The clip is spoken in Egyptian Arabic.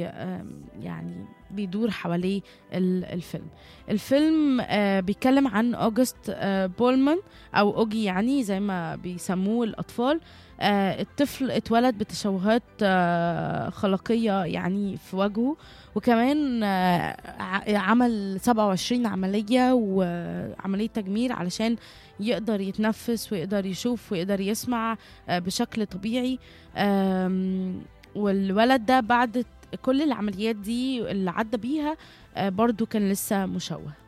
بي آم، يعني بيدور حواليه ال- الفيلم الفيلم آه، بيتكلم عن أوجست آه، بولمان أو أوجي يعني زي ما بيسموه الأطفال آه، الطفل اتولد بتشوهات آه، خلقية يعني في وجهه وكمان آه، ع- عمل 27 عملية وعملية تجميل علشان يقدر يتنفس ويقدر يشوف ويقدر يسمع آه، بشكل طبيعي آم، والولد ده بعد كل العمليات دي اللي عدى بيها آه، برضو كان لسه مشوه